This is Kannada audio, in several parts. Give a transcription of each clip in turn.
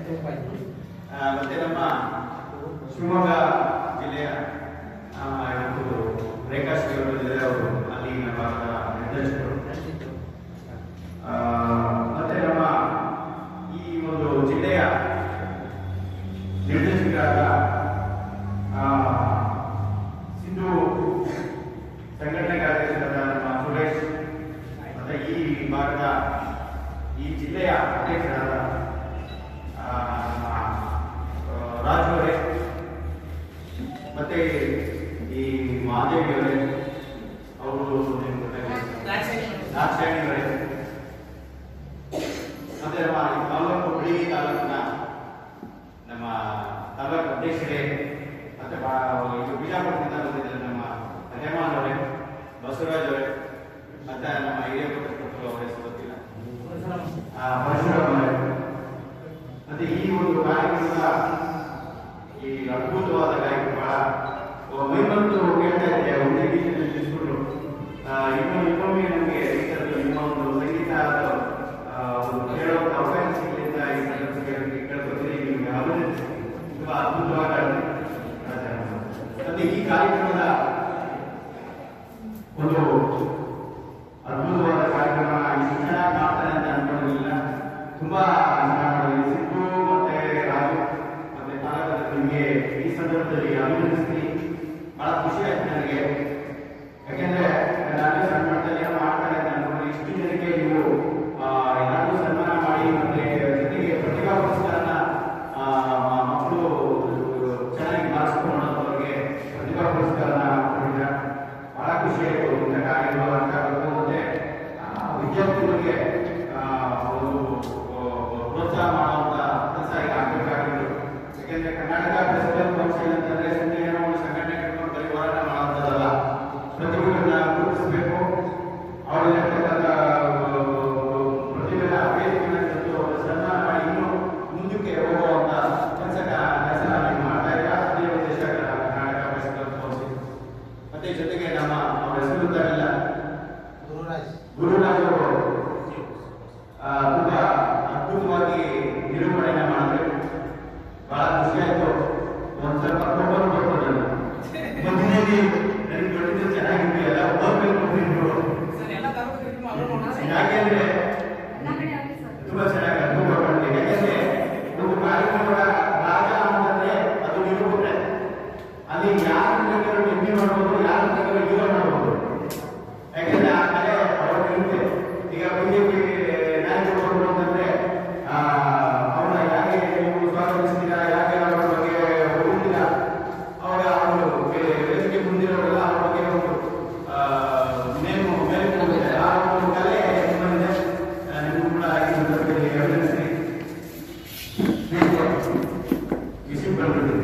ಆ, ಮತ್ತೆ ನಮ್ಮ ಶಿವಮೊಗ್ಗ ಜಿಲ್ಲೆಯ ಆ, ಇವತ್ತು ರೇಖಾ ಶ್ರೀ ಅವರು ಇದ್ದಾರೆ ಅವರು ಅಲ್ಲಿನ ಭಾಗದ ನಿರ್ದೇಶಕರು ಆ, ಮತ್ತೆ ನಮ್ಮ ಈ ಒಂದು ಜಿಲ್ಲೆಯ ನಿರ್ದೇಶಕರಾದ ಆ, ಸಿಂಧು ಸಂಘಟನೆ ಕಾರ್ಯದರ್ಶಿಯಾದ ನಮ್ಮ ಸುರೇಶ್ ಮತ್ತೆ ಈ ಭಾಗದ ಈ ಜಿಲ್ಲೆಯ ಅಧ್ಯಕ್ಷರಾದ ಆ, ನಮ್ಮ, ಆ, ರಾಜು ಅವರೇ ಮತ್ತೆ ಈ ಮಹಾದೇವಿ ಅವರೇ ಅವರು ನಿಮ್ಗೆ ಗೊತ್ತಾಗಿದೆ. ದಾಕ್ಷಾಯಣಿ ಅವರೇ ಮತ್ತೆ ನಮ್ಮ ಈ ತಾಲೂಕು ಹುಳಿ ತಾಲೂಕಿನ ನಮ್ಮ ತಾಲೂಕು ಅಧ್ಯಕ್ಷರೇ ಮತ್ತೆ ಬಾ- ಇದು ಬಿಜಾಪುರದಿಂದ ಬಂದಿದ್ದಾರೆ ನಮ್ಮ ಹೇಮಾನ್ ಅವರೇ ಬಸವರಾಜ್ ಅವರೇ ಮತ್ತೆ ನಮ್ಮ ಹಿರಿಯ ಪತ್ರಕರ್ತರು ಅವರ ಹೆಸರು ಗೊತ್ತಿಲ್ಲ ಆ, ಪರಶುರಾಮ್ ಅವರೇ ಮತ್ತೆ ಈ ಒಂದು ಕಾರ್ಯಕ್ರಮದ ಈ ಅದ್ಭುತವಾದ ಕಾರ್ಯಕ್ರಮ ಬಹಳ ಮೈಮಂತು ಕೇಳ್ತಾ ಇದ್ದೆ ಒಂದೇ ಗೀತೆಯಲ್ಲಿ ನಿಲ್ಲಿಸ್ಬಿಟ್ಟು ಆ, ಇನ್ನೂ ಇನ್ನೊಮ್ಮೆ ನಮಗೆ ಈ ಥರದ್ದು ನಿಮ್ಮ ಒಂದು ಸಂಗೀತ ಆ, ಒಂದು ಕೇಳುವಂತ ಅವಕಾಶ ಸಿಗಲಿ ಅಂತ ಈ ಸಂದರ್ಭದಲ್ಲಿ ಕೇಳ್ಕೊತೀನಿ ನಿಮಗೆ ಅಭಿನಂದಿಸ್ತೀನಿ ತುಂಬಾ ಅದ್ಭುತವಾದ ಆಚರಣೆ. ಮತ್ತೆ ಈ ಕಾರ್ಯಕ್ರಮದ ಒಂದು ಅದ್ಭುತವಾದ ಕಾರ್ಯಕ್ರಮ ಇಷ್ಟು ಚೆನ್ನಾಗಿ ಮಾಡ್ತಾರೆ ಅಂತ ಅನ್ಕೊಂಡಿರಲಿಲ್ಲ ತುಂಬಾ ಚೆನ್ನಾಗಿ ಮಾಡಿದ್ವಿ. ಸಿದ್ದು ಮತ್ತೆ ರಾಜು ಮತ್ತೆ ತಾಲೂಕದ ನಿಮಗೆ ಈ ಸಂದರ್ಭದಲ್ಲಿ ಅಭಿನಂದಿಸ್ತೀನಿ ಬಹಳ ಖುಷಿ ಆಯ್ತು ನನಗೆ ಯಾಕೆಂದ್ರೆ ನಾನು ಸಣ್ಣ ಮಟ್ಟದಲ್ಲಿ ಏನೋ ಮಾಡ್ತಾರೆ ಅಂತ ಅನ್ಕೊಂಡು ಇಷ್ಟು ಜನಕ್ಕೆ ನೀವು ಆ, ಎಲ್ಲರಿಗೂ ಸನ್ಮಾನ ಮಾಡಿ ಮತ್ತೆ ಜೊತೆಗೆ ಪ್ರತಿಭಾ ಪುರಸ್ಕಾರನ ಆ, ಮಕ್ಕಳು ಚೆನ್ನಾಗಿ ಮಾಡಿಸ್ಕೊಂಡವ್ರಿಗೆ ಪ್ರತಿಭಾ ಪುರಸ್ಕಾರನ ಕೊಟ್ಟಿದ್ದಾರೆ ಬಹಳ ಖುಷಿ ಆಯಿತು ಇಂಥ ಕಾರ್ಯಕ್ರಮ ಅಂತ ಹೇಳ್ಬೋದು. ಮತ್ತೆ ಆ, ವಿದ್ಯಾರ್ಥಿಗಳಿಗೆ ಆ, ಒಂದು ಆ, ಪ್ರೋತ್ಸಾಹ ಮಾಡುವಂತ ಕೆಲಸ ಈಗ ಆಗ್ಬೇಕಾಗಿತ್ತು ಯಾಕೆಂದ್ರೆ ಕರ್ನಾಟಕ ಪ್ರೆಸಿಡೆಂಟ್ ಕೌನ್ಸಿಲ್ ಅಂತಂದ್ರೆ ಸುಮ್ಮನೆ ಏನೋ ಒಂದು ಸಂಘಟನೆ ಕಟ್ಕೊಂಡು ಬರೀ ಹೋರಾಟ ಮಾಡುವಂಥದ್ದಲ್ಲ ಪ್ರತಿಭೆಗಳನ್ನ ಗುರುತಿಸಬೇಕು ಅವರಲ್ಲಿರ್ತಕ್ಕಂಥ ಪ್ರತಿಭೆನ ವೇದಿಕೆನ ತಂದು ಅವರ ಸನ್ಮಾನ ಮಾಡಿ ಇನ್ನೂ ಮುಂದಕ್ಕೆ ಹೋಗುವಂತ ಕೆಲಸ ಕೆಲಸ ನೀವು ಮಾಡ್ತಾ ಇದ್ದೀರಾ ಅದೇ ಉದ್ದೇಶ ಕರ್ನಾಟಕ ಪ್ರೆಸಿಡೆಂಟ್ ಕೌನ್ಸಿಲ್ ಮತ್ತೆ ಜೊತೆಗೆ ನಮ್ಮ ಅವರ ಹೆಸರು ಗೊತ್ತಾಗಿಲ್ಲ ಗುರುರಾಜ್ ಅವರು ಆ, ತುಂಬಾ ಅದ್ಭುತವಾಗಿ ನಿರೂಪಣೆನ ಮಾಡಿದ್ರು ಬಹಳ ಖುಷಿ ಆಯ್ತು ಒಂದ್ ಸ್ವಲ್ಪ ಕೋಪನು ಬರ್ತು ನಾನು ಮೊದಲನೇಗೆ ನನಗೆ ದೊಡ್ಡದು ಚೆನ್ನಾಗಿತ್ತು ಎಲ್ಲ ಓದ್ಬೇಕು ಅಂತಿದ್ರು ಯಾಕೆಂದ್ರೆ ತುಂಬಾ ಚೆನ್ನಾಗಿ ಅನುಭವ ಮಾಡಿದೆ ಯಾಕೆಂದ್ರೆ ಒಂದು ಕಾರ್ಯಕ್ರಮದ ರಾಜ ಅಂತಂದ್ರೆ ಅದು ನಿರೂಪಣೆ ಅಲ್ಲಿ ಯಾರು ಬೇಕಾದ್ರೂ ಎಮ್ಮೆ ಮಾಡ್ಬೋದು ಯಾರು ಬೇಕಾದ್ರೂ ಹೀರೋ ಮಾಡ್ಬೋದು ಯಾಕೆಂದ್ರೆ ಆ ಕಲೆ ಅವ್ರಿಗೆ ಇರುತ್ತೆ ಈಗ ಬಿಜೆಪಿ ನಾಯಕರು ಅಂತಂದ್ರೆ ಆ, ಅವ್ರನ್ನ ಯಾಕೆ ನೀವು ಸ್ವಾಗತಿಸ್ತೀರಾ ಯಾಕೆ ಅವ್ರ ಬಗ್ಗೆ ಹೊಗಳ್ತೀರಾ ಅವಾಗ ಅವರು ವೇದಿಕೆ ಮುಂದಿರೋರೆಲ್ಲ ಅವ್ರ ಬಗ್ಗೆ ಒಂದು ಆ, ನೇಮು ಮೇಲೆ ಹೋಗುತ್ತೆ ಆ ಒಂದು ಕಲೆ ಬಂದಿದೆ ಆ, ನಿಮ್ಗೂ ಕೂಡ ಈ ಸಂದರ್ಭದಲ್ಲಿ ಅಭಿನಂದಿಸ್ತೀನಿ ವಿಷಯ ಬಂದ್ಬಿಡ್ತೀನಿ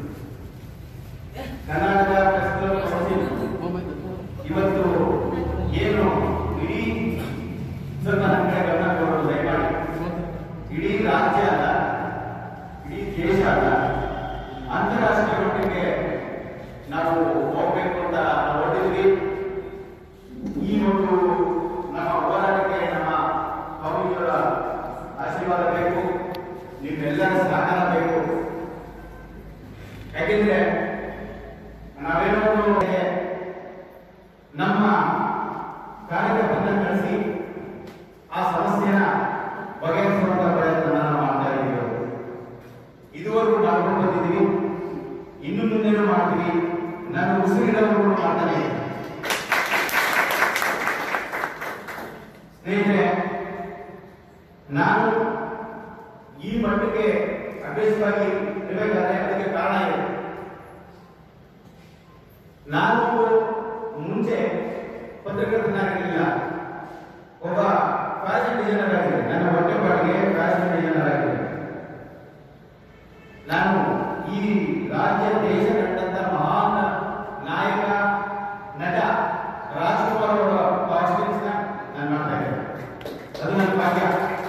ಕರ್ನಾಟಕ ಪ್ರೆಸಿಡೆಂಟ್ ಕೌನ್ಸಿಲ್ ಇವತ್ತು ಏನು ಇಡೀ ಸ್ವಲ್ಪ ನನ್ನ ಕಡೆ ಗಮನ ಕೊಡೋದು ದಯಮಾಡಿ ಇಡೀ ರಾಜ್ಯ ಅಲ್ಲ ಇಡೀ ದೇಶ ಅಲ್ಲ ಅಂತಾರಾಷ್ಟ್ರೀಯ ಮಟ್ಟಿಗೆ ನಾವು ಹೋಗ್ಬೇಕು ಅಂತ ನಾವು ಹೊರಟಿದ್ವಿ ಈ ಒಂದು ನಮ್ಮ ಹೋರಾಟಕ್ಕೆ ನಮ್ಮ ಕವಿಗಳ ಆಶೀರ್ವಾದ ಬೇಕು ನಿಮ್ಮೆಲ್ಲರ ಸಹಕಾರ ಬೇಕು ಯಾಕೆಂದ್ರೆ ನಾವೇನೋ ಒಂದು ನಮ್ಮ ಕಾರ್ಯಕರ್ತರನ್ನ ಕಳಿಸಿ ಆ ಸಮಸ್ಯೆನ ಬಗೆಹರಿಸುವಂತ ಪ್ರಯತ್ನ ನಾವು ಮಾಡ್ತಾ ಇದ್ದೀವಿ ಇದುವರೆಗೂ ಮಾಡ್ಕೊಂಡು ಬಂದಿದ್ದೀವಿ ಇನ್ನು ಮುಂದೆನೂ ಮಾಡ್ತೀವಿ ನಾನು ಉಸಿರಿಡೋವರೆಗೂ ಮಾಡ್ತಾನೆ ಇದ್ದೀನಿ. ಸ್ನೇಹಿತರೆ ನಾನು ಈ ಮಟ್ಟಿಗೆ ಅಭ್ಯಾಸವಾಗಿ ಇರಬೇಕಾದ್ರೆ ಅದಕ್ಕೆ ಕಾರಣ ಇದೆ ನಾನು ಮುಂಚೆ ಪತ್ರಕರ್ತನಾಗಿರಲಿಲ್ಲ ಒಬ್ಬ ಫ್ಯಾಷನ್ ಡಿಸೈನರ್ ಆಗಿದ್ದೆ ನನ್ನ ಹೊಟ್ಟೆಪಾಡಿಗೆ ಫ್ಯಾಷನ್ ಡಿಸೈನರ್ ಆಗಿದ್ದೆ ನಾನು ಈ ರಾಜ್ಯ ದೇಶ ಕಂಡಂತ ಮಹಾನ್ ನಾಯಕ ನಟ ರಾಜ್ಕುಮಾರ್ ಅವರ ಕಾಸ್ಟ್ಯೂಮ್ಸ್ ನಾನು ಮಾಡ್ತಾ ಇದ್ದೆ ಅದು ನನ್ನ ಭಾಗ್ಯ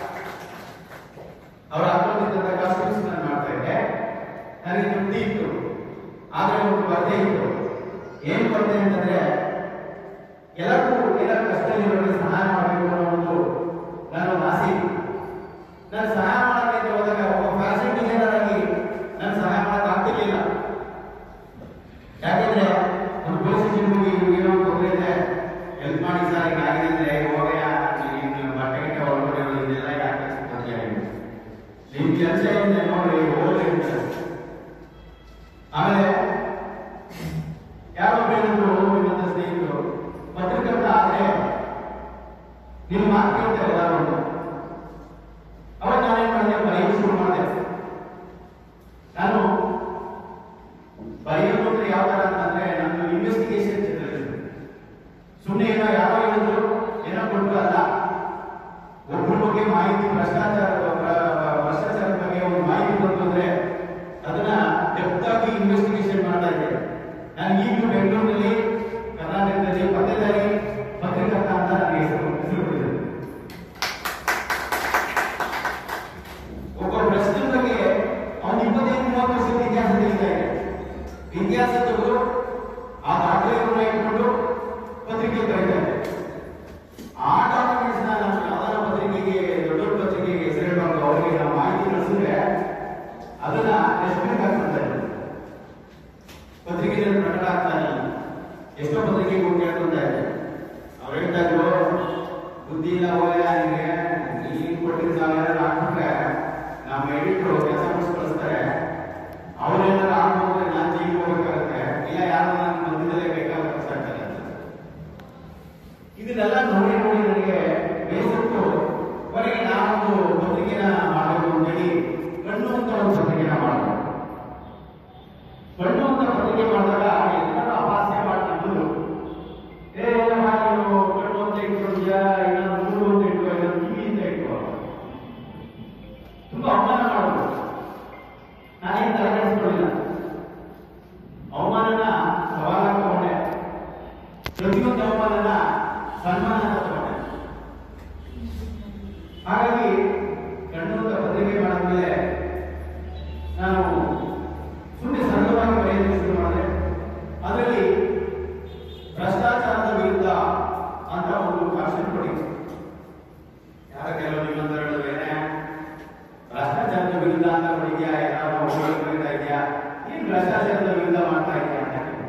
ಅವರ ಹಾಕೊಂಡಿದ್ದಂತ ಕಾಸ್ಟ್ಯೂಮ್ಸ್ ನಾನು ಮಾಡ್ತಾ ಇದ್ದೆ ನನಗೆ ತೃಪ್ತಿ ಇತ್ತು ಆದ್ರೆ ಒಂದು ಕೊರತೆ ಇತ್ತು ಏನ್ ಕೊರತೆ ಅಂತಂದ್ರೆ ಎಲ್ಲರಿಗೂ ಏನಾದ್ರು ಕಷ್ಟ ಇರೋರಿಗೆ ಸಹಾಯ ಮಾಡಬೇಕು ಅನ್ನೋ ಒಂದು ನನ್ನ ಒಂದು ಆಸೆ ಇತ್ತು ನಾನು ಸಹಾಯ ಮಾಡಕ್ಕೆ ಅಂತ ಹೋದಾಗ ಒಬ್ಬ ಫ್ಯಾಷನ್ ಕೆಲಸ ಏನಿದೆ ನೋಡಿ ಹೋಗ್ಲಿ ಅಂತಾರೆ ಆಮೇಲೆ ಯಾರೋ ಹೇಳಿದ್ರು ನನ್ನ ಸ್ನೇಹಿತರು ಪತ್ರಕರ್ತ ಆದ್ರೆ ನಿಮ್ಮ ಮಾತು ಕೇಳ್ತಾರೆ ಎಲ್ಲರೂ ಅಂತ. ಅವಾಗ ನಾನೇನ್ ಮಾಡಿದೆ ಬರೆಯೋದು ಶುರು ಮಾಡಿದೆ ನಾನು ಬರೆಯೋದು ಅಂದ್ರೆ ಯಾವ ತರ ಅಂತಂದ್ರೆ ನಾನು ಇನ್ವೆಸ್ಟಿಗೇಷನ್ ಜರ್ನಲಿಸ್ಟ್ ಸುಮ್ಮನೆ ಏನೋ ಯಾರೋ ಹೇಳಿದ್ರು ಏನೋ ಕೊಟ್ಟು ಅಲ್ಲ ಒಬ್ಬರ ಬಗ್ಗೆ ಮಾಹಿತಿ ಭ್ರಷ್ಟಾಚಾರ ಭ್ರ- ಭ್ರಷ್ಟಾಚಾರದ ಬಗ್ಗೆ ಒಂದು ಮಾಹಿತಿ ಬಂತಂದ್ರೆ ಅದನ್ನ ಡೆಪ್ತ್ ಆಗಿ ಇನ್ವೆಸ್ಟಿಗೇಷನ್ ಮಾಡ್ತಾ ಇದ್ದೆ ನಾನು ಈಗಲೂ ಬೆಂಗಳೂರಿನಲ್ಲಿ ಕರ್ನಾಟಕದಲ್ಲಿ ಪತ್ತೇದಾರಿ ಪತ್ರಿಕರ್ತ ಅಂತ ನನಗೆ ಹೆಸರು ಹೆಸರು ಕೊಟ್ಟಿದ್ದೆ ಒಬ್ಬ ಪ್ರಶ್ನೆ ಬಗ್ಗೆ ಅವನು ಇಪ್ಪತ್ತೈದು ಮೂವತ್ತು ವರ್ಷದ ಇತಿಹಾಸ ತಿಳಿತಾ ಇದೆ ಇತಿಹಾಸ ತೆಗೆದು ಆ ದಾಖಲೆಗಳನ್ನ ಇಟ್ಕೊಂಡು ಪತ್ರಿಕೆ ಬರೀತಾರೆ ಆ ಡಾಕ್ಯುಮೆಂಟ್ಸ್ ನಾನು ಯಾವ್ದಾರ ಪತ್ರಿಕೆಗೆ ದೊಡ್ಡ ದೊಡ್ಡ ಪತ್ರಿಕೆಗೆ ಹೆಸರಿಡುವಾಗ ಅವರಿಗೆ ನಾವು ಮಾಹಿತಿ ಕಳಿಸಿದ್ರೆ ಅದನ್ನ ಡಸ್ಟ್ಬಿನ್ ಹಾಕ್ತಾರೆ ಪತ್ರಿಕೆಯಲ್ಲಿ ಪ್ರಕಟ ಆಗ್ತಾ ಇಲ್ಲ ಎಷ್ಟೋ ಪತ್ರಿಕೆಗೆ ಹೋಗಿ ಕೇಳ್ಕೊಂತ ಇದೆ ಅವ್ರು ಹೇಳ್ತಾ ಇದ್ರು ಬುದ್ಧಿ ಇಲ್ಲ ಹೋಗಲ್ಲ ನಿಮಗೆ ನೀನ್ ಕೊಟ್ಟಿದ್ದ ನಾವೇನಾದ್ರು ಹಾಕ್ಬಿಟ್ರೆ ನಮ್ಮ ಎಡಿಟ್ರು ಕೆಲಸ ಮುಗಿಸಿ ಕಳಿಸ್ತಾರೆ ಅವ್ರೇನಾದ್ರು ಹಾಕ್ಬೋದ್ರೆ ನಾನು ಜೈಲಿಗೆ ಹೋಗ್ಬೇಕಾಗತ್ತೆ ಇಲ್ಲ ಯಾರು ನನ್ನ ಮಧ್ಯದಲ್ಲೇ ಬೇಕಾದ್ರೆ ಕಳ್ಸಾಡ್ತಾರೆ ಅಂತ ಇದನ್ನೆಲ್ಲ ನೋಡಿ ನೋಡಿ ನನಗೆ ಬೇಸತ್ತು ಕೊನೆಗೆ ನಾವೊಂದು ಪತ್ರಿಕೆನ ಮಾಡಬೇಕು ಅಂತೇಳಿ ಕಣ್ಣು ಅಂತ ಒಂದು ಪತ್ರಿಕೆನ ಮಾಡಬೇಕು ಕಣ್ಣು ಅಂತ ಪತ್ರಿಕೆ ಮಾಡಿದಾಗ ಎಲ್ಲರೂ ಅಪಾಸ್ಯ ಮಾಡ್ತಿದ್ರು ಏ ಏನಮ್ಮ ನೀನು ಕಣ್ಣು ಅಂತ ಇಟ್ಕೊಂಡಿದ್ಯಾ ಇನ್ನೊಂದು ಮೂರು ಅಂತ ಇಟ್ಕೋ ಇನ್ನೊಂದು ಕಿವಿ ಅಂತ ಇಟ್ಕೋ ತುಂಬಾ ಅವಮಾನ ಮಾಡೋದು ನಾನೇನು ತಲೆಗೆಡಿಸ್ಕೊಳ್ಳಿಲ್ಲ ಅವಮಾನನ ಸವಾಲಾಗಿ ತಗೊಂಡೆ ಪ್ರತಿಯೊಂದು ಅವಮಾನನ ಸನ್ಮಾನ ಅಂತ ತಗೊಂಡೆ ಹಾಗಾಗಿ ಕಣ್ಣುಂತ ಪತ್ರಿಕೆ ಮಾಡಿದ್ಮೇಲೆ ನಾನು ಸುಮ್ಮನೆ ಸರಳವಾಗಿ ಬರೆಯಲು ಶುರು ಮಾಡಿದೆ ಅದರಲ್ಲಿ ಭ್ರಷ್ಟಾಚಾರದ ವಿರುದ್ಧ ಅಂತ ಒಂದು ಭಾಷಣ ಕೊಟ್ಟಿದ್ದೆ ಯಾರ ಕೆಲವು ನಿಮ್ಮಂತ ಹೇಳಿದ್ರೇನೆ ಭ್ರಷ್ಟಾಚಾರದ ವಿರುದ್ಧ ಅಂತ ಕೊಟ್ಟಿದ್ಯಾ ಯಾರೋ ಒಬ್ಬರು ಬರೀತಾ ಇದೆಯಾ ಏನ್ ಭ್ರಷ್ಟಾಚಾರದ ವಿರುದ್ಧ ಮಾಡ್ತಾ ಇದೆಯಾ ಅಂತ ಕೇಳಿದೆ.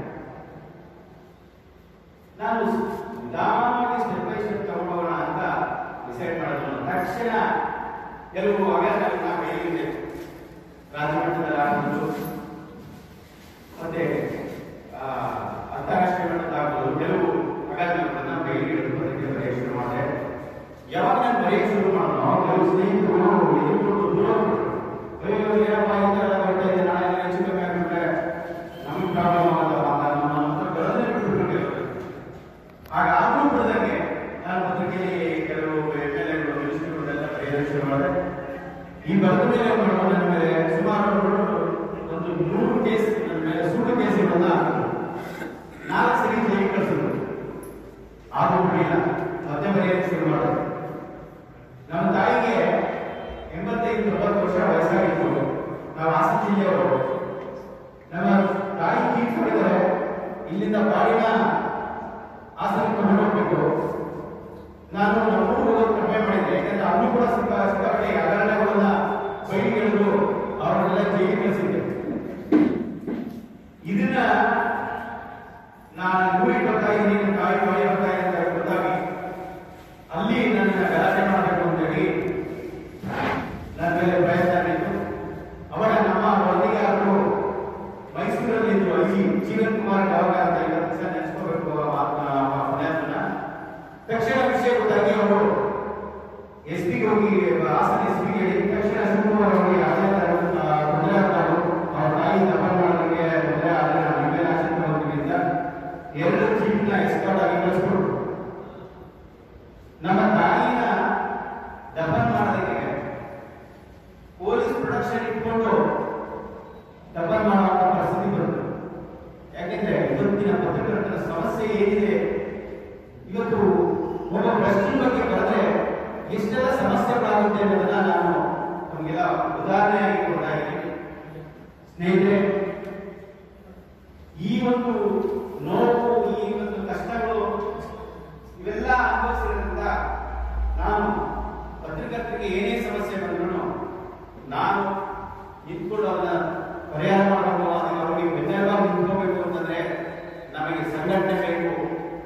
ನಾನು ನಿಧಾನವಾಗಿ ಸ್ಟೆಪ್ ಬೈ ಸ್ಟೆಪ್ ತಗೊಂಡೋಗೋಣ ಅಂತ ಡಿಸೈಡ್ ಮಾಡಿದ್ರು ತಕ್ಷಣ ಕೆಲವು ಹಗರಣಗಳನ್ನ ಕೈಲಿದೆ ರಾಜಮಟ್ಟದಲ್ಲಿ ಆಗ್ಬೋದು ಮತ್ತೆ ಆ, ಅಂತಾರಾಷ್ಟ್ರೀಯ ಮಟ್ಟದ ಆಗ್ಬೋದು ಕೆಲವು ಹಗರಣಗಳನ್ನ ಕೈಲಿ ಹಿಡಿದು ಬರೆಯಕ್ಕೆ ಬರೆಯಕ್ಕೆ ಶುರು ಮಾಡಿದೆ ಯಾವಾಗ ನಾನು ಬರೆಯಕ್ಕೆ ಶುರು ಮಾಡಿದ್ನೋ ಕೆಲವು ಸ್ನೇಹಿತರು ಎದುರುಕೊಂಡು ದೂರ ಹೋಗ್ಬಿಟ್ರು. ಅಯ್ಯೋ ಏನಪ್ಪ ಈ ತರ ಎಲ್ಲ ಬರ್ತಾ ಇದೆ ನಾಳೆ ಎಲ್ಲ ಹೆಚ್ಚು ಕಮ್ಮಿ ಆಗ್ಬಿಟ್ರೆ ನಮಗೆ ಪ್ರಾಬ್ಲಮ್ ಆಗಲ್ಲ ಅಂತ ನಮ್ಮ ಹತ್ರ ಬರೋದೇ ಬಿಟ್ಬಿಟ್ರು ಕೆಲವರು. ಹಾಗಾದ್ರೂ ಬಿಡದಂಗೆ ನಾನು ಪತ್ರಿಕೆಯಲ್ಲಿ ಕೆಲವು ಎಮ್ ಎಲ್ ಎಗಳು ಮಿನಿಸ್ಟರ್ಗಳೆಲ್ಲ ಬರೆಯೋದಕ್ಕೆ ಶುರು ಮಾಡಿದೆ ಈ ಬರೆದ ಮೇಲೆ ಏನ್ ಮಾಡೋದು ನನ್ನ ಮೇಲೆ ಸುಮಾರು ಒಂದು ನೂರು ಕೇಸ್ ನನ್ನ ಮೇಲೆ ಸುಳ್ಳು ಕೇಸುಗಳನ್ನ ಹಾಕಿದ್ರು ನಾಲ್ಕು ಸರಿ ಜೈಲಿಗೆ ಕಳಿಸಿದ್ರು ಆದ್ರೂ ಬಿಡಲಿಲ್ಲ ಮತ್ತೆ ಬರೆಯೋಕ್ಕೆ ಶುರು ಮಾಡಿದೆ ನಮ್ಮ ತಾಯಿಗೆ ಎಂಬತ್ತೈದು ತೊಂಬತ್ತು ವರ್ಷ ವಯಸ್ಸಾಗಿತ್ತು ನಾವು ಹಾಸನ ಜಿಲ್ಲೆಯವರು ನಮ್ಮ ತಾಯಿ ತೀರ್ಕೊಂಡಿದ್ದಾರೆ ಇಲ್ಲಿಂದ ಬಾಡಿನ ಹಾಸನಕ್ಕೆ ಹೊರಡಬೇಕು ನಾನು ನಮ್ಮೂರು ಹೋಗೋದು ಕಡಿಮೆ ಮಾಡಿದ್ದೆ ಯಾಕಂದ್ರೆ ಅಲ್ಲೂ ಕೂಡ ಸಿಕ್ಕ ಸಿಕ್ಕಾಪಟ್ಟೆ ಹಗರಣಗಳನ್ನ ಬಯಲಿಗೆ ಎಳೆದು ಅವರನ್ನೆಲ್ಲ ಜೈಲಿಗೆ ಕಳಿಸಿದ್ದೆ ಇದನ್ನ ನಾನು ಊರಿಗೆ ಬರ್ತಾ ಇದ್ದೀನಿ ನನ್ನ ತಾಯಿ ಬಾಯಿ ಬರ್ತಾ ಇದೆ ಅಂತ ಗೊತ್ತಾಗಿ ಅಲ್ಲಿ ನನ್ನ ಗಲಾಟೆ ಮಾಡಬೇಕು ಅಂತೇಳಿ ನನ್ನ ಮೇಲೆ ಪ್ರಯತ್ನ ನಡೀತು ಅವಾಗ ನಮ್ಮ ವರದಿಗಾರರು ಮೈಸೂರಲ್ಲಿ ಇದ್ರು ಐಜಿ ಜೀವನ್ ಕುಮಾರ್ ಯಾವಾಗ ಅಂತ ಇವತ್ತು ದಿವಸ ನೆನೆಸ್ಕೋಬೇಕು ಪದಾರ್ಥನ ತಕ್ಷಣ ವಿಷಯ ಗೊತ್ತಾಗಿ ಅವರು ಎಸ್ ಪಿಗೆ ಹೋಗಿ ಹಾಸನ ಎಸ್ ಪಿಗೆ ಹೇಳಿ ತಕ್ಷಣ ಶಿವಕುಮಾರ್ ಅವರಿಗೆ ಅದೇ ತರ ತೊಂದರೆ ಆಗ್ತಾರೆ ಅವ್ರ ತಾಯಿ ತಪಾಸ್ ಮಾಡೋದಕ್ಕೆ ತೊಂದರೆ ಆದರೆ ನಾವು ಇಮೇಲೆ ಆಶಂಕ ಹೋಗ್ತೀವಿ ಅಂತ ಎರಡು ಜೀಪ್ನ ಎಸ್ಕಾಟ್ ಆಗಿ ಕಳಿಸ್ಕೊಟ್ರು ನಮ್ಮ ತಾಯಿನ ದಫನ್ ಮಾಡೋದಕ್ಕೆ ಪೊಲೀಸ್ ಪ್ರೊಡಕ್ಷನ್ ಇಟ್ಕೊಂಡು ದಫನ್ ಮಾಡುವಂತ ಪರಿಸ್ಥಿತಿ ಬಂತು ಯಾಕೆಂದ್ರೆ ಇವತ್ತಿನ ಪತ್ರಕರ್ತರ ಸಮಸ್ಯೆ ಏನಿದೆ ಇವತ್ತು ಒಬ್ಬ ಪ್ರಶ್ನೆ ಬಗ್ಗೆ ಬರೆದ್ರೆ ಎಷ್ಟೆಲ್ಲ ಸಮಸ್ಯೆಗಳಾಗುತ್ತೆ ಅನ್ನೋದನ್ನ ನಾನು ನಮಗೆಲ್ಲ ಉದಾಹರಣೆಯಾಗಿ ಕೊಡ್ತಾ ಇದ್ದೀನಿ ಸ್ನೇಹಿತರೆ ಈ ಒಂದು ನೋವು ಈ ಒಂದು ಕಷ್ಟಗಳು ಇವೆಲ್ಲ ಅನುಭವಿಸಿರೋದ್ರಿಂದ ನಾನು ಪತ್ರಕರ್ತರಿಗೆ ಏನೇ ಸಮಸ್ಯೆ ಬಂದ್ರು ನಾನು ನಿಂತ್ಕೊಂಡು ಅದನ್ನ ಪರಿಹಾರ ಮಾಡಬೇಕು ಅದಕ್ಕೆ ಅವರಿಗೆ ಬೆನ್ನೆಲುಬಾಗಿ ನಿಂತ್ಕೋಬೇಕು ಅಂತಂದ್ರೆ ನಮಗೆ ಸಂಘಟನೆ ಬೇಕು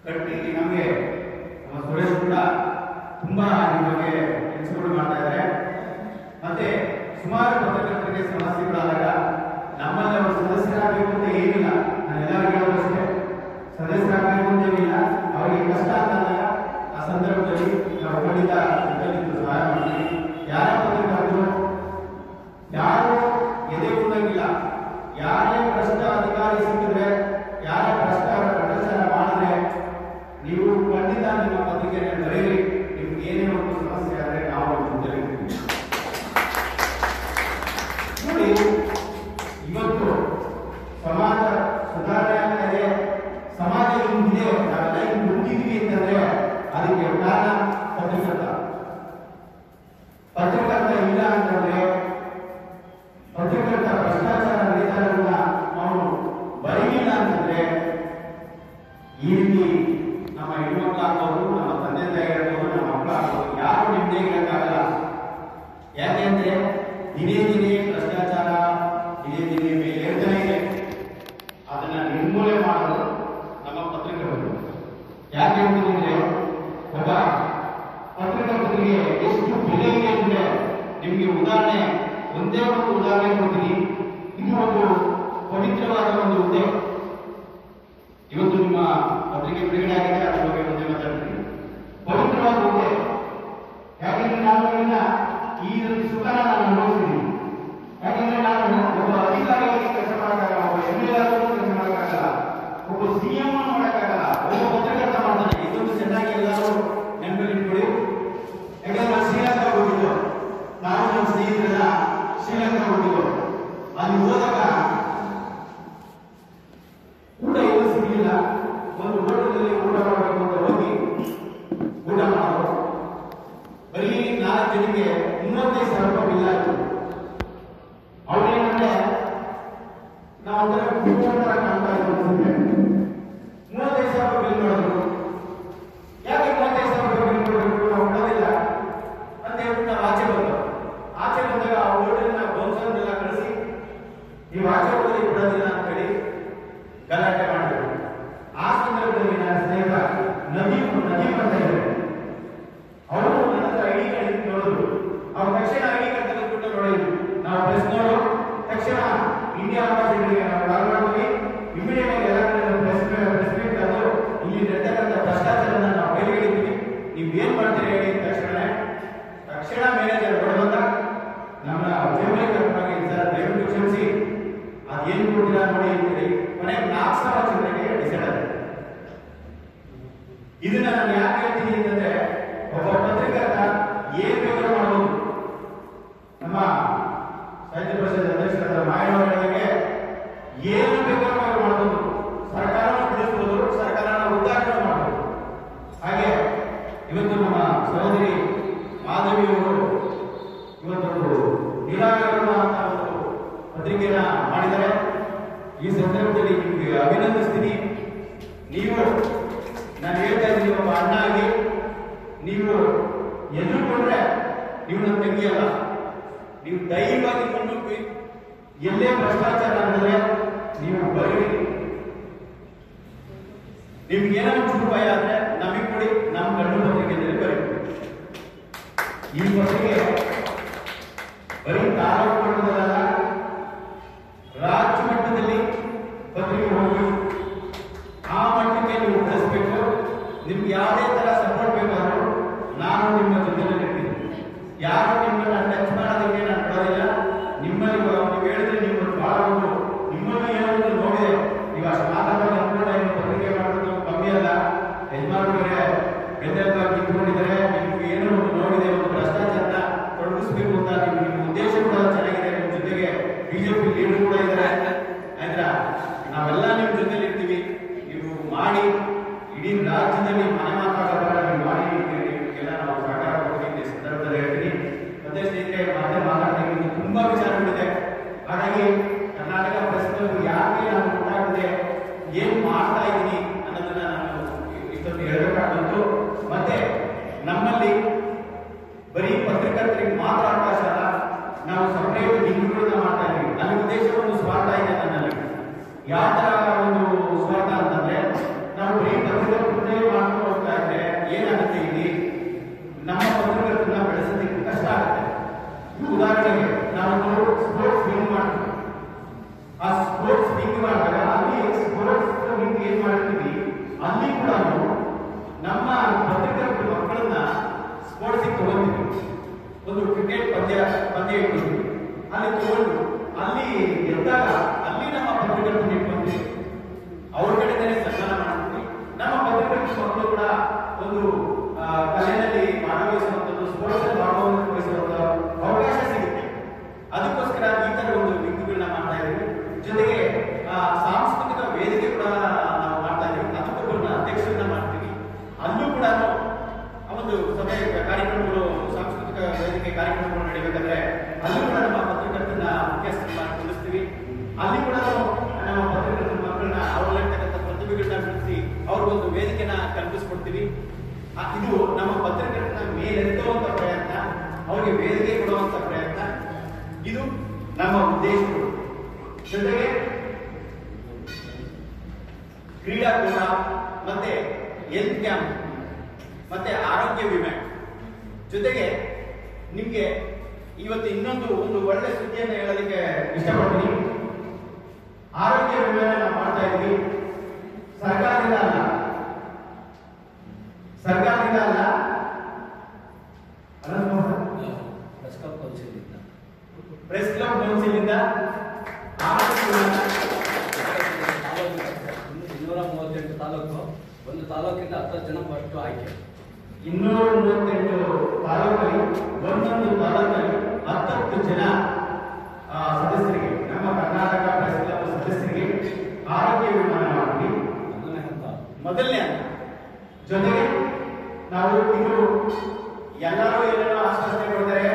ಕಟ್ಟಿ ನಮಗೆ ನಮ್ಮ ಸುರೇಶ್ ಕೂಡ ತುಂಬಾ ಈ ಬಗ್ಗೆ ಕೆಲಸಗಳು ಮಾಡ್ತಾ ಇದ್ದಾರೆ ಮತ್ತೆ ಸುಮಾರು ಪತ್ರಕರ್ತರಿಗೆ ಸಮಸ್ಯೆಗಳಾದಾಗ ನಮ್ಮಲ್ಲಿ ಅವರು ಸದಸ್ಯರಾಗಬೇಕು ಅಂತ ಏನಿಲ್ಲ ನಾನು ಎಲ್ಲರಿಗೂ ಹೇಳೋದಷ್ಟೇ ಸದಸ್ಯರಾಗಬೇಕು ಅಂತ ಏನಿಲ್ಲ ಅವರಿಗೆ ಕಷ್ಟ ಅಂದಾಗ ಆ ಸಂದರ್ಭದಲ್ಲಿ ನಾವು ಖಂಡಿತ ಜೊತೆಲಿದ್ದು ಸಹಾಯ ಮಾಡ್ತೀವಿ ಯಾರ ಪತ್ರಕರ್ತರು ಯಾರು ಎದೆ ಉಳ್ಳಂಗಿಲ್ಲ ಯಾರೇ ಭ್ರಷ್ಟ ಅಧಿಕಾರಿ ಸಿಕ್ಕಿದ್ರೆ ಯಾರೇ ಭ್ರಷ್ಟ ಭ್ರಷ್ಟಾಚಾರ ಮಾಡಿದ್ರೆ ನೀವು ಖಂಡಿತ ನಿಮ್ಮ ಪತ್ರಿಕೆಯನ್ನು ಬರೆಯಿರಿ ನಿಮ್ಗೆ ಏನೇ ಒಂದು ಸಮಸ್ಯೆ ಆದ್ರೆ ನಾವು ನಿಮ್ಮ ಜೊತೆಲಿ ಇರ್ತೀವಿ. ನೋಡಿ ಇವತ್ತು ಸಮಾಜ ಸುಧಾರಣೆ ಆಗ್ತಾ ಇದೆ ಸಮಾಜ ಹಿಂಗಿದೆ ನಾವೆಲ್ಲ ಹಿಂಗ್ ಮುಂದಿದ್ವಿ ಅಂತಂದ್ರೆ ಅದಕ್ಕೆ ಕಾರಣ ಪತ್ರಕರ್ತ ಪತ್ರಕರ್ತ ಇಲ್ಲ ಅಂತಂದ್ರೆ ಪತ್ರಕರ್ತ ಭ್ರಷ್ಟಾಚಾರ ನಡೀತಾರನ್ನ ಅವನು ಬರೀಲಿಲ್ಲ ಅಂತಂದ್ರೆ ಈ ರೀತಿ ನಮ್ಮ ಹೆಣ್ಮಕ್ಳು ಆಗ್ಬೋದು ನಮ್ಮ ತಂದೆ ತಾಯಿ ಆಗ್ಬೋದು ನಮ್ಮ ಮಕ್ಕಳು ಆಗ್ಬೋದು ಯಾರು ನಿಮ್ಮದೇ ಇರೋಕ್ಕಾಗಲ್ಲ ಯಾಕೆಂದ್ರೆ ದಿನೇ ದಿನೇ ಭ್ರಷ್ಟಾಚಾರ ದಿನೇ ದಿನೇ ಮೇಲೇರ್ತಾನೆ ಇದೆ ಅದನ್ನ ನಿರ್ಮೂಲನೆ ಮಾಡಲು ನಮ್ಮ ಪತ್ರಿಕೆಗಳು ಯಾಕೆ ಹೇಳ್ತೀನಿ ಒಬ್ಬ ಪತ್ರಕರ್ತರಿಗೆ ಎಷ್ಟು ಬೆಲೆ ಇದೆ ಅಂದ್ರೆ ನಿಮ್ಗೆ ಉದಾಹರಣೆ ಒಂದೇ ಒಂದು ಉದಾಹರಣೆ ಕೊಡ್ತೀನಿ ಇದು ಒಂದು ಪವಿತ್ರವಾದ ಒಂದು ಹುದ್ದೆ ಇವತ್ತು ನಿಮ್ಮ ಪತ್ರಿಕೆ ಬಿಡುಗಡೆ ಆಗಿದೆ ಅದ್ರ ಬಗ್ಗೆ ಮುಂದೆ ಮಾತಾಡ್ತೀನಿ ಪವಿತ್ರವಾದ ಹುದ್ದೆ ಯಾಕೆಂದ್ರೆ ನಾನು ಇದನ್ನ ಈ ರೀತಿ ಸುಖನ ನಾನು ಅನುಭವಿಸಿದ್ದೀನಿ ಯಾಕೆಂದ್ರೆ ನಾನು ಒಬ್ಬ ಅಧಿಕಾರಿಯಾಗಿ ಕೆಲಸ ಮಾಡೋಕ್ಕಾಗಲ್ಲ ಒಬ್ಬ ಎಂ ಎಲ್ ಕೆಲಸ ಮಾಡೋಕ್ಕಾಗಲ್ಲ ಒಬ್ಬ ಸಿಎಂ ಮಾಡೋಕ್ಕಾಗಲ್ಲ ಒಬ್ಬ ಪತ್ರಕರ್ತ ಮಾಡ್ತಾನೆ ಇದೊಂದು ಚೆನ್ನಾಗಿ ಎಲ್ಲರೂ ನೆನಪಲ್ಲಿ ಇಟ್ಕೊಳ್ಳಿ ಯಾಕಂದ್ರೆ ನಾನು ಶ್ರೀಲಂಕಾ ಹೋಗಿದ್ದು ನಾನು ನಮ್ಮ ಸ್ನೇಹಿತರೆಲ್ಲ ಶ್ರೀಲಂಕಾ ಹೋಗಿದ್ದು ಅಲ್ಲಿ ಹೋದಾಗ ಊಟ ಏನೂ ಸಿಗಲಿಲ್ಲ ಒಂದು ಹೋಟೆಲಲ್ಲಿ ಊಟ ಮಾಡಬೇಕು ಅಂತ ಹೋಗಿ ಊಟ ಮಾಡೋದು ಬರೀ ನಾಲ್ಕು ಜನಕ್ಕೆ ಮೂವತ್ತೈದು ಸಾವಿರ ರೂಪಾಯಿ ಬಿಲ್ ಆಯ್ತು ಅವ್ರೇನಂದ್ರೆ ನಾವು ಒಂಥರ ಕುಟುಂಬ ತರ ಕಾಣ್ತಾ ಇದ್ವಿ ಅನ್ಸುತ್ತೆ ಮೂವತ್ತೈದು ಸಾವಿರ ರೂಪಾಯಿ ಬಿಲ್ ಮಾಡಿದ್ರು ಯಾಕೆ ಮೂವತ್ತೈದು ಸಾವಿರ ರೂಪಾಯಿ ಬಿಲ್ ಕೊಡಬೇಕು ನಾವು ಕೊಡೋದಿಲ್ಲ ಅಂತ ಹೇಳ್ಬಿಟ್ಟು ನಾವು ಆಚೆ ಬಂದು ಆಚೆ ಬಂದಾಗ ಆ ಹೋಟೆಲ್ನ ಬೋನ್ಸನ್ನೆಲ್ಲ ಕಳಿಸಿ ನೀವು ಆಚೆ ಹೋಗಿ ಬಿಡೋದಿಲ್ಲ ಅಂತ ಹೇಳಿ ಗಲಾಟೆ ಮಾಡಿದ್ರು ಆ ಸಂದರ್ಭದಲ್ಲಿ ನನ್ನ ಸ್ನೇಹಿತ ನದೀಪ್ ನದೀಪ್ ಅಂತ ಇದ್ದಾರೆ ಅವರು ನನ್ನ ಹತ್ರ ಐಡಿ ಕಾರ್ಡ್ ಇಟ್ಟು ನೋಡಿದ್ರು ಅವ್ರು ತಕ್ಷಣ ಐಡಿ ಕಾರ್ಡ್ ತೆಗೆದುಬಿಟ್ಟು ನೋಡಿದ್ರು ನಾವು ಪ್ರೆಸ್ನವರು ತಕ್ಷಣ ಇಂಡಿಯಾ ಅಂಬಾಸಿಡರ್ಗೆ ನಾವು ಕಾಲ್ ಮಾಡ್ತೀವಿ ಇಮಿಡಿಯೇಟ್ ಆಗಿ ಎಲ್ಲ ಕಡೆ ಪ್ರೆಸ್ ಪ್ರೆಸ್ ಮೀಟ್ ಕರೆದು ಇಲ್ಲಿ ನಡೀತಕ್ಕಂಥ ಭ್ರಷ್ಟಾಚಾರನ ನಾವು ಬಯಲಿಗೆಳಿತೀವಿ ನೀವು ಏನ್ ಮಾಡ್ತೀರಿ ಹೇಳಿ ಅಂದ ತಕ್ಷಣ ತಕ್ಷಣ ಮ್ಯಾನೇಜರ್ ಹೊರಬಂದ ನಮ್ಮ ಜೇಬಲ್ಲಿ ಕರ್ಕೊಂಡೋಗಿ ಸರ್ ದಯವಿಟ್ಟು ಕ್ಷಮಿಸಿ ಅದೇನು ಕೊಡ್ತೀರಾ ನೋಡಿ ಅಂತೇಳಿ ಕೊನೆಗೆ ನಾಲ್ಕು ಸಾವಿರ ಚಿಲ್ಲರೆಗೆ ಡಿಸೈಡ್ ಆಗಿದೆ ಇದನ್ನ ನಾನು ಯಾಕೆ ಹೇಳ್ತೀನಿ ಅಂತಂದ್ರೆ ಒಬ್ಬ ಪತ್ರಕರ್ತ ಏನ್ ಬೇಕಾದ್ರೂ ಮಾಡಬಹುದು ನಮ್ಮ ಸಾಹಿತ್ಯ ಪರಿಷತ್ ಅಧ್ಯಕ್ಷರಾದ ಮಾಯನವರಿಗೆ ಏನು ಬೇಕಾದ್ರೂ ಅವ್ರು ಮಾಡಬಹುದು ಸರ್ಕಾರನ ಬಿಡಿಸಬಹುದು ಸರ್ಕಾರನ ಉದ್ದಾಟನೆ ಮಾಡಬಹುದು ಹಾಗೆ ಇವತ್ತು ನಮ್ಮ ಸಹೋದರಿ ಮಾಧವಿಯವರು ಇವತ್ತೊಂದು ನಿರಾಕರಣ ಅಂತ ಒಂದು ಪತ್ರಿಕೆಯನ್ನ ಮಾಡಿದ್ದಾರೆ ಈ ಸಂದರ್ಭದಲ್ಲಿ ನಿಮಗೆ ಅಭಿನಂದಿಸ್ತೀನಿ ನೀವು ನಾನು ಹೇಳ್ತಾ ಇದ್ದೀನಿ ಒಬ್ಬ ಅಣ್ಣ ಆಗಿ ನೀವು ಎಲ್ಲೂ ಕೊಂಡ್ರೆ ನೀವು ನನ್ನ ತಂಗಿ ಅಲ್ಲ ನೀವು ಧೈರ್ಯವಾಗಿ ಮುನ್ನುಗ್ಗಿ ಎಲ್ಲೇ ಭ್ರಷ್ಟಾಚಾರ ನಡೆದ್ರೆ ನೀವು ಬರೀರಿ ನಿಮ್ಗೆ ಏನೋ ಒಂಚೂರು ಭಯ ಆದ್ರೆ ನಮಗೆ ಕೊಡಿ ನಮ್ಮ ಗಂಡು ಪತ್ರಿಕೆಯಲ್ಲಿ ಬರೀ ಈ ಪತ್ರಿಕೆ ಬರೀ ತಾಲೂಕು ಮಟ್ಟದಲ್ಲ ರಾಜ್ಯ ಮಟ್ಟದಲ್ಲಿ ಪತ್ರಿಕೆ ಹೋಗಿ ಆ ಮಟ್ಟಕ್ಕೆ ನೀವು ಬೆಳೆಸಬೇಕು ನಿಮ್ಗೆ ಯಾವುದೇ ತರ ಸಪೋರ್ಟ್ ಬೇಕಾದ್ರೂ ನಾನು ನಿಮ್ಮ ಜೊತೆಯಲ್ಲಿ ಇರ್ತೀನಿ ಯಾರು ನಿಮ್ಮನ್ನ ಟಚ್ ಮಾಡೋದಕ್ಕೆ ನಾನು ಬಿಡೋದಿಲ್ಲ ನಿಮ್ಮಲ್ಲಿ ಇವಾಗ ನೀವು ಹೇಳಿದ್ರೆ ನೀವು ಬಹಳ ಒಂದು ನಿಮ್ಮಲ್ಲಿ ಏನೋ ಒಂದು ನೋಡಿದೆ ನೀವು ಅಷ್ಟು ಮಾತಾಡೋದು ಅನ್ಕೊಂಡೆ ನೀವು ಪತ್ರಿಕೆ ಮಾಡೋದು ಕಮ್ಮಿ ಅಲ್ಲ ಯಜಮಾನರಿಗೆ ಬೆನ್ನೆಲುಬಾಗಿ ನಿಂತ್ಕೊಂಡಿದ್ದಾರೆ ನಿಮ್ಗೆ ಏನೋ ಒಂದು ನೋಡಿದೆ ಒಂದು ಭ್ರಷ್ಟಾಚಾರನ ತೊಡಗಿಸ್ಬೇಕು ಅಂತ ನಿಮ್ಮ ನಿಮ್ಮ ಉದ್ದೇಶ ಕೂಡ ಚೆನ್ನಾಗಿದೆ ನಿಮ್ಮ ಜೊತೆಗೆ ಬಿಜೆಪಿ ಲೀಡರ್ ಕೂಡ ಇದ್ದಾರೆ ಆಯ್ತಾ ನಾವೆಲ್ಲ ನಿಮ್ಮ ಜೊತೆಲಿ ಇರ್ತೀವಿ ನೀವು ಮಾಡಿ ಇಡೀ ರಾಜ್ಯದಲ್ಲಿ ಮನೆ ಮಾತಾಡೋದ್ರ ನೀವು ಮಾಡಿ ಎಲ್ಲ ನಾವು ಸಹಕಾರ ಕೊಡ್ತೀವಿ ಈ ಸಂದರ್ಭದಲ್ಲಿ ಹೇಳ್ತೀನಿ ಮತ್ತೆ ಸ್ನೇಹಿತರೆ ಮತ್ತೆ ಮಾತಾಡ್ತೀನಿ ಇನ್ನು ತುಂಬಾ ವಿಚಾರಗಳಿದೆ ಹಾಗಾಗಿ ಕರ್ನಾಟಕ ಪ್ರೆಸ್ ಯಾಕೆ ನಾನು ಮಾತಾಡಿದೆ ಏನ್ ಮಾಡ್ತಾ ಇದ್ದೀನಿ ಅನ್ನೋದನ್ನ ನಾನು ಇಷ್ಟೊಂದು ಹೇಳಬೇಕಾದಂತು ಮತ್ತೆ ನಮ್ಮಲ್ಲಿ ಬರೀ ಪತ್ರಕರ್ತರಿಗೆ ಮಾತ್ರ ಅವಕಾಶ ಅಲ್ಲ ನಾವು ಸಪರೇಟ್ ಲಿಂಕ್ಗಳನ್ನ ಮಾಡ್ತಾ ಇದ್ದೀವಿ ನನ್ನ ಉದ್ದೇಶ ಒಂದು ಸ್ವಾರ್ಥ ಇದೆ ನನ್ನಲ್ಲಿ ಯಾವ ತರ ಒಂದು ಸ್ವಾರ್ಥ ಅಂತಂದ್ರೆ ನಾವು ಬರೀ ಪತ್ರಕರ್ತರನ್ನೇ ಇದು ಉದಾಹರಣೆಗೆ ನಾವು ಸ್ಪೋರ್ಟ್ಸ್ ವಿನ್ ಮಾಡ್ತೀವಿ ಆ ಸ್ಪೋರ್ಟ್ಸ್ ವಿಂಗ್ ಮಾಡಿದಾಗ ಅಲ್ಲಿ ಸ್ಪೋರ್ಟ್ಸ್ ವಿಂಗ್ ಏನ್ ಮಾಡ್ತೀವಿ ಅಲ್ಲಿ ಕೂಡ ನಮ್ಮ ಪತ್ರಕರ್ತರ ಮಕ್ಕಳನ್ನ ಸ್ಪೋರ್ಟ್ಸ್ ತಗೊಂಡಿದ್ವಿ ಒಂದು ಕ್ರಿಕೆಟ್ ಪಂದ್ಯ ಪಂದ್ಯ ಇಟ್ಟಿದ್ವಿ ಅಲ್ಲಿ ತಗೊಂಡು ಅಲ್ಲಿ ಗೆದ್ದಾಗ ಅಲ್ಲಿ ನಮ್ಮ ಪತ್ರಕರ್ತರು ಇಟ್ಕೊಂಡ್ವಿ ಅವ್ರ ಕಡೆನೇ ಸನ್ಮಾನ ಮಾಡ್ತೀವಿ ನಮ್ಮ ಪತ್ರಕರ್ತರ ಮಕ್ಕಳು ಕೂಡ ಒಂದು ಆ, ಕಲೆಯಲ್ಲಿ ಭಾಗವಹಿಸುವಂಥದ್ದು ಸ್ಪೋರ್ಟ್ಸ್ ಅಲ್ಲಿ ಭಾಗವಹಿಸುವಂತ ಅವಕಾಶ ಸಿಗುತ್ತೆ ಅದಕ್ಕೋಸ್ಕರ ಈ ತರ ಒಂದು ವಿಂಗ್ಗಳನ್ನ ಮಾಡ್ತಾ ಇದ್ದೀವಿ ಜೊತೆಗೆ ಆ, ಸಾಂಸ್ಕೃತಿಕ ವೇದಿಕೆ ಕೂಡ ನಾವು ಮಾಡ್ತಾ ಇದ್ದೀವಿ ಅದಕ್ಕೊಬ್ಬರನ್ನ ಅಧ್ಯಕ್ಷರನ್ನ ಮಾಡ್ತೀವಿ ಅಲ್ಲೂ ಕೂಡ ಆ ಒಂದು ಸಭೆ ಕಾರ್ಯಕ್ರಮಗಳು ಸಾಂಸ್ಕೃತಿಕ ವೇದಿಕೆ ಕಾರ್ಯಕ್ರಮಗಳು ನಡೀಬೇಕಾದ್ರೆ ಅಲ್ಲೂ ಕೂಡ ನಮ್ಮ ಪತ್ರಕರ್ತರನ್ನ ಮುಖ್ಯಸ್ಥರನ್ನ ಕುಳಿಸ್ತೀವಿ ಅಲ್ಲಿ ಕೂಡ ನಾವು ನಮ್ಮ ಪತ್ರಕರ್ತರ ಮಕ್ಕಳನ್ನ ಅವರಲ್ಲಿರ್ತಕ್ಕಂಥ ಪ್ರತಿಭೆಗಳನ್ನ ಬಿಡಿಸಿ ಅವ್ರಿಗೊಂದು ವೇದಿಕೆನ ಕಲ್ಪಿಸ್ಕೊಡ್ತೀವಿ ಆ, ಇದು ನಮ್ಮ ಪತ್ರಕರ್ತನ ಮೇಲೆತ್ತುವಂತ ಪ್ರಯತ್ನ ಅವರಿಗೆ ವೇದಿಕೆ ಕೊಡುವಂತ ಪ್ರಯತ್ನ ಇದು ನಮ್ಮ ಉದ್ದೇಶಗಳು ಜೊತೆಗೆ ಕ್ರೀಡಾಕೂಟ ಮತ್ತೆ ಹೆಲ್ತ್ ಕ್ಯಾಂಪ್ ಮತ್ತೆ ಆರೋಗ್ಯ ವಿಮೆ ಜೊತೆಗೆ ನಿಮ್ಗೆ ಇವತ್ತು ಇನ್ನೊಂದು ಒಂದು ಒಳ್ಳೆ ಸುದ್ದಿಯನ್ನು ಹೇಳೋದಕ್ಕೆ ಇಷ್ಟಪಡ್ತೀನಿ ಆರೋಗ್ಯ ವಿಮೆನ ನಾವು ಮಾಡ್ತಾ ಇದ್ವಿ ಸರ್ಕಾರದಿಂದ ಅಲ್ಲ ಸರ್ಕಾರದಿಂದ ಅಲ್ಲ ಅನಂತ್ ಮೋಹನ್ ಪ್ರೆಸ್ ಕ್ಲಬ್ ಕೌನ್ಸಿಲಿಂದ ಪ್ರೆಸ್ ಕ್ಲಬ್ ಕೌನ್ಸಿಲಿಂದ ಆರೋಗ್ಯ ವಿಮೆನ ಇನ್ನು ಇನ್ನೂರ ಮೂವತ್ತೆಂಟು ತಾಲೂಕು ಒಂದು ತಾಲೂಕಿಂದ ಹತ್ತು ಜನ ಫಸ್ಟ್ ಆಯ್ಕೆ ಇನ್ನೂರ ಮೂವತ್ತೆಂಟು ತಾಲೂಕಲ್ಲಿ ಒಂದೊಂದು ತಾಲೂಕಲ್ಲಿ ಹತ್ತತ್ತು ಜನ ಆ, ಸದಸ್ಯರಿಗೆ ನಮ್ಮ ಕರ್ನಾಟಕ ಪ್ರೆಸ್ ಕ್ಲಬ್ ಸದಸ್ಯರಿಗೆ ಆರೋಗ್ಯ ವಿಮಾನ ಮಾಡಿ ಮೊದಲನೇ ಹಂತ ಮೊದಲನೇ ಹಂತ ಜೊತೆಗೆ ನಾವು ಇದು ಎಲ್ಲರೂ ಏನೇನೋ ಆಶ್ವಾಸನೆ ಕೊಡ್ತಾರೆ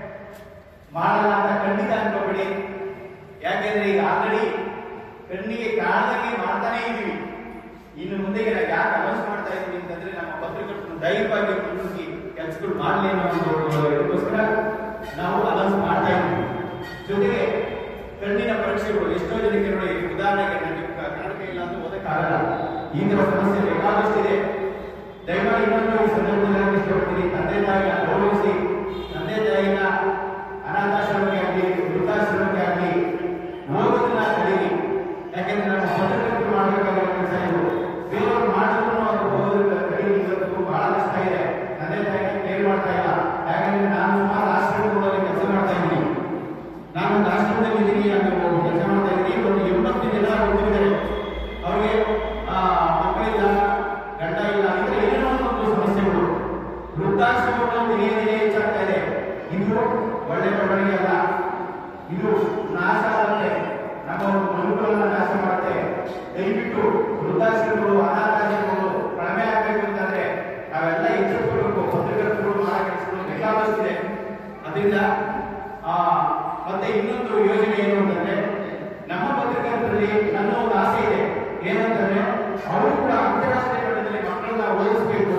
ಮಾಡಲ್ಲ ಅಂತ ಖಂಡಿತ ಅನ್ಕೋಬೇಡಿ ಯಾಕೆಂದ್ರೆ ಈಗ ಆಲ್ರೆಡಿ ಕಣ್ಣಿಗೆ ಕಾಣದಂಗೆ ಮಾಡ್ತಾನೆ ಇದೀವಿ ಇನ್ನು ಮುಂದೆಗೆ ನಾವು ಯಾಕೆ ಅನೌನ್ಸ್ ಮಾಡ್ತಾ ಇದೀವಿ ಅಂತಂದ್ರೆ ನಮ್ಮ ಪತ್ರಕರ್ತರು ಧೈರ್ಯವಾಗಿ ಮುನ್ನುಗ್ಗಿ ಕೆಲಸಗಳು ಮಾಡಲಿ ಅನ್ನೋ ಒಂದು ಇದಕ್ಕೋಸ್ಕರ ನಾವು ಅನೌನ್ಸ್ ಮಾಡ್ತಾ ಇದೀವಿ ಜೊತೆಗೆ ಕಣ್ಣಿನ ಪರೀಕ್ಷೆಗಳು ಎಷ್ಟೋ ಜನಕ್ಕೆ ನೋಡಿ ಉದಾಹರಣೆಗೆ ನನಗೆ ಕ- ಕನ್ನಡಕ ಇಲ್ಲ ಅಂತ ಓದಕ್ಕಾಗಲ್ಲ ಈ ತರ ಸಮಸ್ಯೆ ಬೇಕಾದಷ್ಟಿದೆ ದಯಮಾಡಿ ಇನ್ನೊಂದು ಈ ಸಂದರ್ಭದಲ್ಲಿ ಹೇಳಕ್ಕೆ ಇಷ್ಟಪಡ್ತೀನಿ ತಂದೆ ತಾಯಿನ ಗೌರವಿಸಿ ತಂದೆ ತಾಯಿನ ಅನಾಥಾಶ್ರಮಕ್ಕೆ ಆಗಲಿ ವೃದ್ಧಾಶ್ರಮಕ್ಕೆ ಆಗಲಿ ಓದೋದನ್ನ ಕಲೀರಿ ಯಾಕೆಂದ್ರೆ ನಮ್ಮ ಪತ್ರಕರ್ತರು ಮಾಡಬೇಕಾಗಿರೋ ಕೆಲಸ ಇದು ಬೇರೆಯವ್ರು ಮಾಡಿದ್ರು ಅದು ಓದೋದನ್ನ ಕಲೀರಿ ಇವತ್ತು ಬಹಳ ಕಷ್ಟ ಇದೆ ತಂದೆ ತಾಯಿನ ಕೇರ್ ಮಾಡ್ತಾ ಇಲ್ಲ ಯಾಕಂದ್ರೆ ನಾನು ಸುಮಾರು ಆಶ್ರಮಗಳಲ್ಲಿ ಕೆಲಸ ಮಾಡ್ತಾ ಇದ್ದೀನಿ ನಾನು ಒಂದು ಆಶ್ರಮದಲ್ಲಿ ಇದ್ದೀನಿ ಅಂತ ಕೆಲಸ ಮಾಡ್ತಾ ಇದ್ದೀನಿ ಒಂದು ಎಂಬತ್ತು ಜನ ಹುಡುಗಿದ್ದಾರೆ ಅವ್ರಿಗೆ ಆ, ಮಕ್ಕಳಿಲ್ಲ ಗಂಡ ಇಲ್ಲ ಇದ್ರೆ ಏನೋ ಒಂದು ಸಮಸ್ಯೆಗಳು ವೃದ್ಧಾಶ್ರಮಗಳು ದಿನೇ ದಿನೇ ಹೆಚ್ಚಾಗ್ತಾ ಇದೆ ಇದು ಒಳ್ಳೆ ಬೆಳವಣಿಗೆ ಅಲ್ಲ ಇದು ನಾಶ ಆಗುತ್ತೆ ನಮ್ಮ ಒಂದು ಮನುಕುಲನ್ನ ನಾಶ ಮಾಡುತ್ತೆ ದಯವಿಟ್ಟು ವೃದ್ಧಾಶ್ರಮಗಳು ಅನಾಥಾಶ್ರಮಗಳು ಕಡಿಮೆ ಆಗ್ಬೇಕು ಅಂತಂದ್ರೆ ನಾವೆಲ್ಲ ಎಚ್ಚರಿಸಬೇಕು ಪತ್ರಕರ್ತರು ಮಾಡೋ ಕೆಲಸಗಳು ಬೇಕಾದಷ್ಟಿದೆ ಅದರಿಂದ ಆ ಮತ್ತೆ ಇನ್ನೊಂದು ಯೋಜನೆ ಏನು ಅಂತಂದ್ರೆ ನಮ್ಮ ಪತ್ರಕರ್ತರಲ್ಲಿ ನನ್ನ ಒಂದು ಆಸೆ ಇದೆ ಏನಂತಂದ್ರೆ ಅವರು ಕೂಡ ಅಂತಾರಾಷ್ಟ್ರೀಯ ಮಟ್ಟದಲ್ಲಿ ಮಕ್ಕಳನ್ನ ಓದಿಸ್ಬೇಕು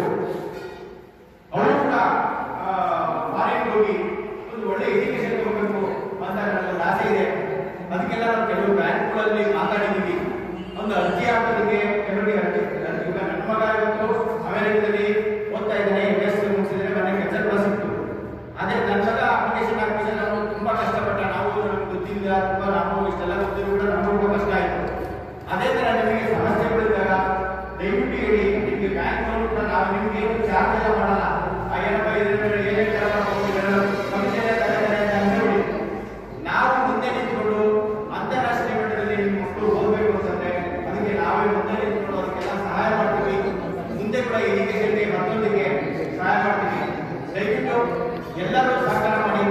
ಅವರು ಕೂಡ ಫಾರಿನ್ ಹೋಗಿ ಒಂದು ಒಳ್ಳೆ ಎಜುಕೇಶನ್ ತಗೋಬೇಕು ಅಂತ ನನ್ನ ಒಂದು ಆಸೆ ಇದೆ ಅದಕ್ಕೆಲ್ಲ ನಾವು ಕೆಲವು ಬ್ಯಾಂಕ್ಗಳಲ್ಲಿ ಮಾತಾಡಿದ್ದೀವಿ ಒಂದು ಅರ್ಜಿ ಹಾಕೋದಕ್ಕೆ ಕೆಲವರಿಗೆ ಅರ್ಜಿ ಅರ್ಜಿ- ಈಗ ನನ್ನ ಮಗ ಇವತ್ತು ಅಮೆರಿಕದಲ್ಲಿ ಓದ್ತಾ ಇದ್ದಾನೆ ಎಂ ಎಸ್ ಮುಗಿಸಿದ್ರೆ ಮನೆ ಕೆಲಸ ಕೂಡ ಸಿಕ್ತು ಅದೇ ನನ್ನ ಮಗ ಅಪ್ಲಿಕೇಶನ್ ಹಾಕಿದ್ರೆ ನಾವು ತುಂಬಾ ಕಷ್ಟಪಟ್ಟ ನಾವು ನಮ್ಗೆ ಗೊತ್ತಿಲ್ಲ ತುಂಬಾ ನಾವು ಇಷ್ಟೆಲ್ಲ ಗೊತ್ತಿದ್ರು ಕೂಡ ನಮಗೂ ಕೂಡ ಕಷ್ಟ ಆಯ್ತು ಅದೇ ತರ ನಿಮಗೆ ಸಮಸ್ಯೆಗಳಿದ್ದಾಗ ದಯವಿಟ್ಟು ಹೇಳಿ ನಿಮಗೆ ಬ್ಯಾಂಕ್ ಕೂಡ ನಾವು ನಿಮ್ಗೆ ಏನು ಚಾರ್ಜ್ ಎಲ್ಲ ಮಾಡಲ್ಲ ಆ ಏನಪ್ಪ ಇದ್ರ ಏನೇ ಚಾರ್ಜ್ ಮಾಡ್ಕೊಂಡು ಕಮಿಷನ್ ತಗೊಂತಾರೆ ಅಂತ ಅನ್ಬೇಡಿ ನಾವು ಮುಂದೆ ನಿಂತ್ಕೊಂಡು ಅಂತಾರಾಷ್ಟ್ರೀಯ ಮಟ್ಟದಲ್ಲಿ ನಿಮ್ಮ ಮಕ್ಕಳು ಓದಬೇಕು ಅಂತಂದ್ರೆ ಅದಕ್ಕೆ ನಾವೇ ಮುಂದೆ ನಿಂತ್ಕೊಂಡು ಅದಕ್ಕೆಲ್ಲ ಸಹಾಯ ಮಾಡ್ತೀವಿ ಮುಂದೆ ಕೂಡ ಎಜುಕೇಶನ್ಗೆ ಮತ್ತೊಂದಿಗೆ ಸಹಾಯ ಮಾಡ್ತೀವಿ ದಯವಿಟ್ಟು ಎಲ್ಲರೂ ಸಹಕಾರ ಮಾಡಿ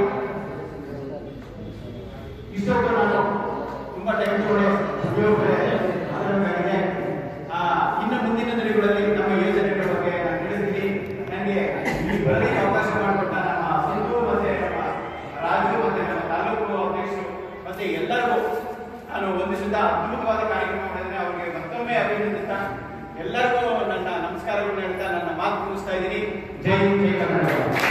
ಇಷ್ಟೊತ್ತು ನಾನು ತುಂಬಾ ಟೈಮ್ ತಗೊಂಡೆ ಅದರೊಳಗಾಗಿದೆ ಆ, ಇನ್ನು ಮುಂದಿನ ದಿನಗಳಲ್ಲಿ ನಮ್ಮ ಯೋಜನೆಗಳ ಬಗ್ಗೆ ನಾನು ತಿಳಿಸ್ತೀನಿ ನನಗೆ ಈ ಬರಲಿಕ್ಕೆ ಅವಕಾಶ ಮಾಡಿಕೊಟ್ಟ ನಮ್ಮ ಸಿಂಧು ಮತ್ತೆ ನಮ್ಮ ರಾಜು ಮತ್ತೆ ನಮ್ಮ ತಾಲೂಕು ಅಧ್ಯಕ್ಷರು ಮತ್ತೆ ಎಲ್ಲರಿಗೂ ನಾನು ವಂದಿಸುತ್ತಾ ಅದ್ಭುತವಾದ ಕಾರ್ಯಕ್ರಮ ಮಾಡಿದ್ರೆ ಅವರಿಗೆ ಮತ್ತೊಮ್ಮೆ ಅಭಿನಂದಿಸ್ತಾ ಎಲ್ಲರಿಗೂ ನನ್ನ ನಮಸ್ಕಾರಗಳನ್ನು ಹೇಳ್ತಾ ನನ್ನ ಮಾತು ಮುಗಿಸ್ತಾ ಇದ್ದೀನಿ ಜೈ ಹಿಂದ್, ಜೈ ಕರ್ನಾಟಕ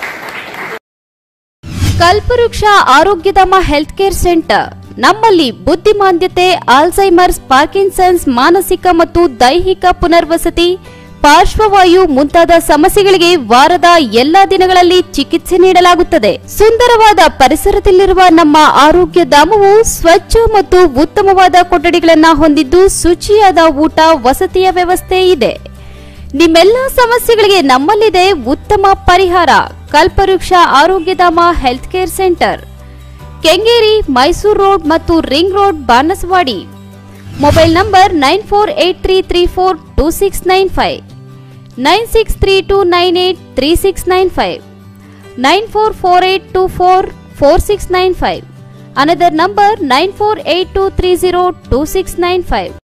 ಕಲ್ಪವೃಕ್ಷ ಆರೋಗ್ಯಧಾಮ ಹೆಲ್ತ್ ಕೇರ್ ಸೆಂಟರ್ ನಮ್ಮಲ್ಲಿ ಬುದ್ಧಿಮಾಂದ್ಯತೆ ಆಲ್ಝೈಮರ್ಸ್ ಪಾರ್ಕಿನ್ಸನ್ಸ್ ಮಾನಸಿಕ ಮತ್ತು ದೈಹಿಕ ಪುನರ್ವಸತಿ ಪಾರ್ಶ್ವವಾಯು ಮುಂತಾದ ಸಮಸ್ಯೆಗಳಿಗೆ ವಾರದ ಎಲ್ಲಾ ದಿನಗಳಲ್ಲಿ ಚಿಕಿತ್ಸೆ ನೀಡಲಾಗುತ್ತದೆ ಸುಂದರವಾದ ಪರಿಸರದಲ್ಲಿರುವ ನಮ್ಮ ಆರೋಗ್ಯ ಧಾಮವು ಸ್ವಚ್ಛ ಮತ್ತು ಉತ್ತಮವಾದ ಕೊಠಡಿಗಳನ್ನ ಹೊಂದಿದ್ದು ಶುಚಿಯಾದ ಊಟ ವಸತಿಯ ವ್ಯವಸ್ಥೆ ಇದೆ ನಿಮ್ಮೆಲ್ಲ ಸಮಸ್ಯೆಗಳಿಗೆ ನಮ್ಮಲ್ಲಿದೆ ಉತ್ತಮ ಪರಿಹಾರ Kalpavriksha Arogyadhama health care centre Kengeri Mysore road ಮತ್ತು ring road Banaswadi mobile number nine four eight three three four two six nine five nine six three two nine eight three six nine five nine four four eight two four four six nine five another number nine four eight two three zero two six nine five